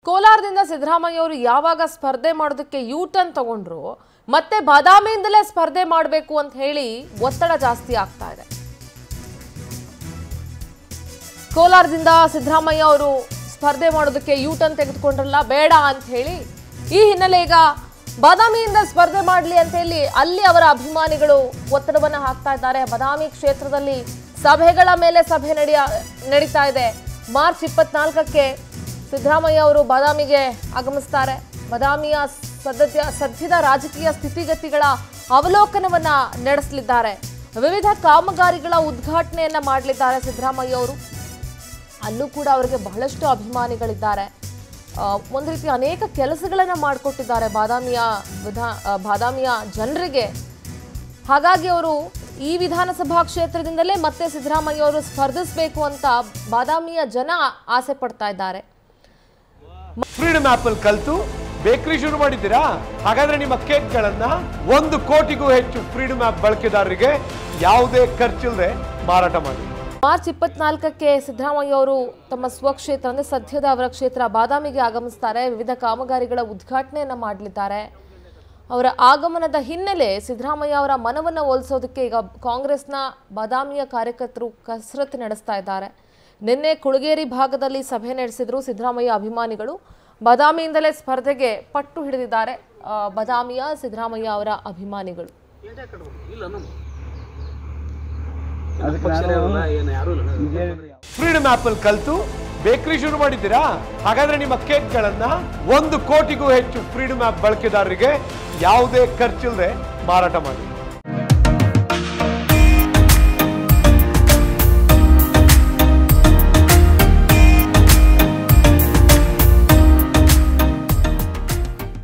ಕೋಲಾರದಿಂದ ಸಿದ್ದರಾಮಯ್ಯ ಅವರು ಯಾವಾಗ ಸ್ಪರ್ಧೆ ಮಾಡೋದಕ್ಕೆ ಯೂ ಟರ್ನ್ ತಗೊಂಡ್ರು ಮತ್ತೆ ಬಾದಾಮಿಯಿಂದಲೇ ಸ್ಪರ್ಧೆ ಮಾಡಬೇಕು ಅಂತ ಹೇಳಿ ಒತ್ತಡ ಜಾಸ್ತಿ ಆಗ್ತಾ ಇದೆ ಕೋಲಾರದಿಂದ ಸಿದ್ದರಾಮಯ್ಯ ಅವರು ಸ್ಪರ್ಧೆ ಮಾಡೋದಕ್ಕೆ ಯೂ ಟರ್ನ್ ತೆಗೆದುಕೊಂಡ್ರಲ್ಲ ಬೇಡ ಅಂತ ಹೇಳಿ ಈ ಹಿನ್ನೆಲೆ ಈಗ ಬಾದಾಮಿಯಿಂದ ಸ್ಪರ್ಧೆ ಮಾಡಲಿ ಅಂತ ಹೇಳಿ ಅಲ್ಲಿ ಅವರ ಅಭಿಮಾನಿಗಳು ಒತ್ತಡವನ್ನು ಹಾಕ್ತಾ ಇದ್ದಾರೆ ಬಾದಾಮಿ ಕ್ಷೇತ್ರದಲ್ಲಿ ಸಭೆಗಳ ಮೇಲೆ ಸಭೆ ನಡೆಯ ನಡೀತಾ ಇದೆ ಮಾರ್ಚ್ ಇಪ್ಪತ್ನಾಲ್ಕಕ್ಕೆ ಸಿದ್ದರಾಮಯ್ಯ ಅವರು ಬಾದಾಮಿಗೆ ಆಗಮಿಸ್ತಾರೆ ಬಾದಾಮಿಯ ಸದ್ಯ ಸದ್ಯದ ರಾಜಕೀಯ ಸ್ಥಿತಿಗತಿಗಳ ಅವಲೋಕನವನ್ನ ನಡೆಸಲಿದ್ದಾರೆ ವಿವಿಧ ಕಾಮಗಾರಿಗಳ ಉದ್ಘಾಟನೆಯನ್ನ ಮಾಡಲಿದ್ದಾರೆ ಸಿದ್ದರಾಮಯ್ಯ ಅವರು ಅಲ್ಲೂ ಕೂಡ ಅವರಿಗೆ ಬಹಳಷ್ಟು ಅಭಿಮಾನಿಗಳಿದ್ದಾರೆ ಆ, ಒಂದು ರೀತಿ ಅನೇಕ ಕೆಲಸಗಳನ್ನು ಮಾಡಿಕೊಟ್ಟಿದ್ದಾರೆ ಬಾದಾಮಿಯ ವಿಧಾ ಆ, ಬಾದಾಮಿಯ ಜನರಿಗೆ ಹಾಗಾಗಿ ಅವರು ಈ ವಿಧಾನಸಭಾ ಕ್ಷೇತ್ರದಿಂದಲೇ ಮತ್ತೆ ಸಿದ್ದರಾಮಯ್ಯ ಅವರು ಸ್ಪರ್ಧಿಸಬೇಕು ಅಂತ ಬಾದಾಮಿಯ ಜನ ಆಸೆ ಪಡ್ತಾ ಇದ್ದಾರೆ ಫ್ರೀಡಮ್ ಆಪ್ ಅಲ್ಲಿ ಕಲ್ತು ಬೇಕರಿ ಶುರು ಮಾಡಿದ್ದೀರಾ ಹಾಗಾದ್ರೆ ನಿಮ್ಮ ಕೇಕ್ಗಳನ್ನ ಒಂದು ಕೋಟಿಗೂ ಹೆಚ್ಚು ಫ್ರೀಡಮ್ ಆಪ್ ಬಳಕೆದಾರರಿಗೆ ಯಾವುದೇ ಖರ್ಚಿಲ್ಲದೆ ಮಾರಾಟ ಮಾಡಿ ಮಾರ್ಚ್ ಇಪ್ಪತ್ನಾಲ್ಕಕ್ಕೆ ಸಿದ್ದರಾಮಯ್ಯ ಅವರು ತಮ್ಮ ಸ್ವಕ್ಷೇತ್ರ ಅಂದರೆ ಸದ್ಯದ ಅವರ ಕ್ಷೇತ್ರ ಬಾದಾಮಿಗೆ ಆಗಮಿಸ್ತಾರೆ ವಿವಿಧ ಕಾಮಗಾರಿಗಳ ಉದ್ಘಾಟನೆಯನ್ನ ಮಾಡಲಿದ್ದಾರೆ ಅವರ ಆಗಮನದ ಹಿನ್ನೆಲೆ ಸಿದ್ದರಾಮಯ್ಯ ಅವರ ಮನವನ್ನು ಒಲಿಸೋದಕ್ಕೆ ಈಗ ಕಾಂಗ್ರೆಸ್ನ ಬಾದಾಮಿಯ ಕಾರ್ಯಕರ್ತರು ಕಸರತ್ತು ನಡೆಸ್ತಾ ಇದ್ದಾರೆ ನಿನ್ನೆ ಕುಳಗೇರಿ ಭಾಗದಲ್ಲಿ ಸಭೆ ನಡೆಸಿದ್ರು ಸಿದ್ದರಾಮಯ್ಯ ಅಭಿಮಾನಿಗಳು ಬಾದಾಮಿಯಿಂದಲೇ ಸ್ಪರ್ಧೆಗೆ ಪಟ್ಟು ಹಿಡಿದಿದ್ದಾರೆ ಆ, ಬಾದಾಮಿಯ ಸಿದ್ದರಾಮಯ್ಯ ಅವರ ಅಭಿಮಾನಿಗಳು ಇಲ್ಲ ನಮ್ಮ ಪಕ್ಷನೇ ಇರಲ್ಲ, ಏನು ಯಾರೂ ಇಲ್ಲ ಫ್ರೀಡಮ್ ಆಪ್ ಅಲ್ಲಿ ಕಲ್ತು ಬೇಕರಿ ಶುರು ಮಾಡಿದ್ದೀರಾ ಹಾಗಾದ್ರೆ ನಿಮ್ಮ ಕೇಕ್ಗಳನ್ನ ಒಂದು ಕೋಟಿಗೂ ಹೆಚ್ಚು ಫ್ರೀಡಮ್ ಆಪ್ ಬಳಕೆದಾರರಿಗೆ ಯಾವುದೇ ಖರ್ಚಿಲ್ಲದೆ ಮಾರಾಟ ಮಾಡಿ